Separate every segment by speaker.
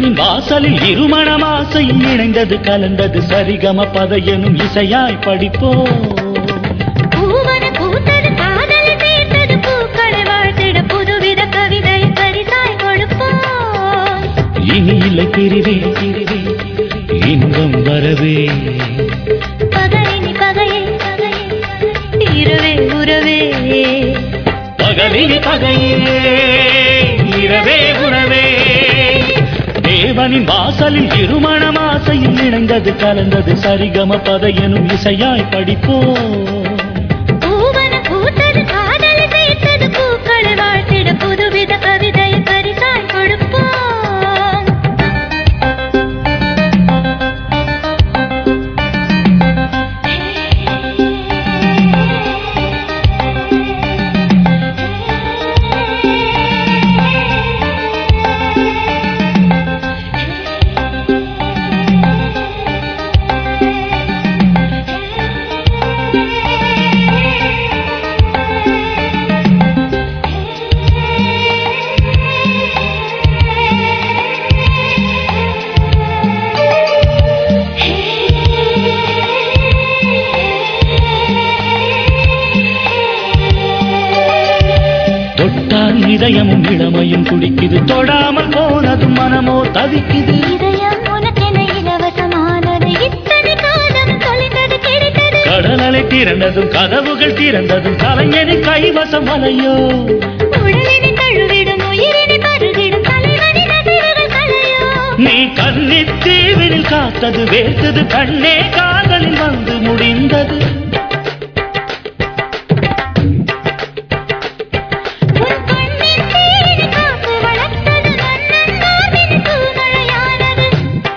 Speaker 1: தேவனின் வாசலில் இருமணம் ஆசையும் இணைந்தது கலந்தது சரிகம பதையனும் இசையாய் படிப்போம்
Speaker 2: பூவன பூத்தது காதலை சேர்த்தது பூக்களை வாழ்த்திட புதுவித கவிதை பரிசாய் கொடுப்போம்
Speaker 1: இனி இல்லை பிரிவே பிரிவே இன்பம் வரவே
Speaker 2: பகையினி பகையை பகையை இரவே உறவே
Speaker 1: பகலினி பகையே இரவே உறவே தேவனின் வாசலில் இருமணம் ஆசையில் இணைந்தது கலந்தது சரிகம பதையனும் இசையாய் படிப்போம்
Speaker 2: பூவன பூத்தது காதலை சேர்த்தது பூக்களை வாழ்த்திட புதுவித கவிதை பரிசாய் கொடுப்போம்
Speaker 1: தொட்டால் இதயமும் இளமையும் துடிக்குது தொடாமல் போனதும் மனமோ தவிக்குது
Speaker 2: இதயம் உனக்கென இலவசமானது இத்தனை காலம் தொலைந்தது கிடைத்தது
Speaker 1: கடலலை திறந்ததும் கதவுகள் திறந்ததும் கலைஞனின் கைவசம் அலையோ
Speaker 2: உடலினை தழுவிடும் உயிரினை பருகிடும் தலைவனின் அதிர்வுகள் கலையோ
Speaker 1: நீ கண்ணித் தீவினில் காத்தது வேர்த்தது கண்ணே காதலில் வந்து முடிந்தது
Speaker 2: உன் கண்ணின் தேனை காப்பு வளர்த்தது மன்னன் மார்பின் தூமழையானது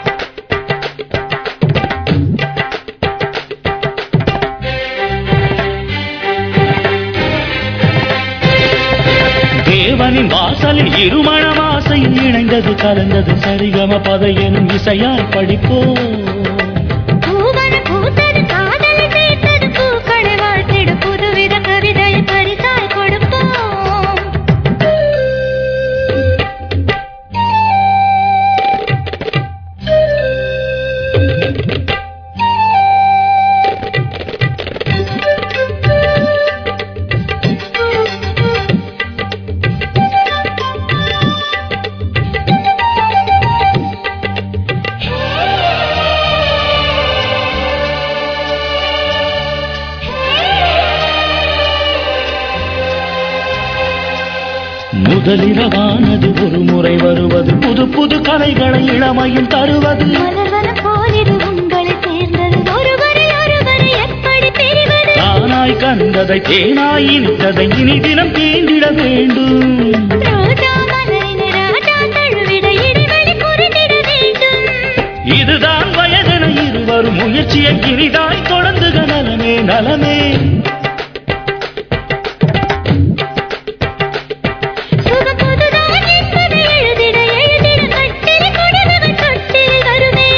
Speaker 1: தேவனின் வாசலில் இருமணம் ஆசையில் இணைந்தது கலந்தது சரிகம பதையனும் இசையாய் படிப்போம்
Speaker 2: பூவன பூத்தது காதலை சேர்த்தது பூக்களை வாழ்த்திட புதுவித கவிதை பரிசாய் கொடுப்போம்
Speaker 1: முதலிரவானது ஒரு முறை வருவது புது புது கலைகளை இளமையும் தருவது
Speaker 2: மலர்வன போலிது உங்களை சேர்ந்தது ஒருவரை ஒருவரை எப்படி பிரிவது
Speaker 1: தானாய் கண்டதை தேனாய் இனித்ததை இனி தினம் தீண்டிட வேண்டும்
Speaker 2: ரோஜா மலரினை ராஜா தழுவிட இடைவெளி குறைந்திட வேண்டும்
Speaker 1: இதுதான் வயதென இருவரும் முயற்சியை இனிதாய் தொடர்ந்துக நலமே நலமே
Speaker 2: சுகம் புதுதான் என்பதை எழுதிட எழுதிட கட்டில் கொடுவவன் தொட்டில் வருமே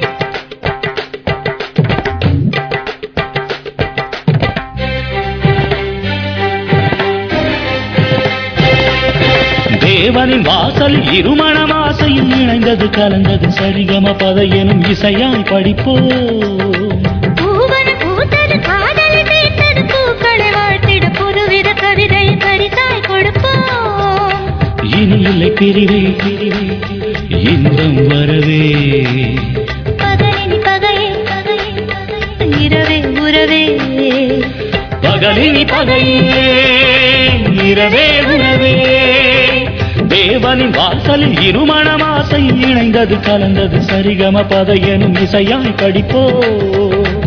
Speaker 1: தேவனின் வாசலில் இருமணம் ஆசையும் இணைந்தது கலந்தது சரிகம பதையனும் இசையாய் படிப்போம்
Speaker 2: பூவன பூத்தது காதலை சேர்த்தது பூக்களை வாழ்த்திட புதுவித கவிதை பரிசாய் கொடுப்போம்
Speaker 1: இனி இல்லை பிரிவே பிரிவே இன்பம் வரவே
Speaker 2: பகலினி பகையே பகையே பகையே இரவே உறவே
Speaker 1: பகலினி பகையே இரவே உறவே தேவனின் வாசலில் இருமணம் ஆசையில் இணைந்தது கலந்தது சரிகம பதையனும் இசையாய் படிப்போம்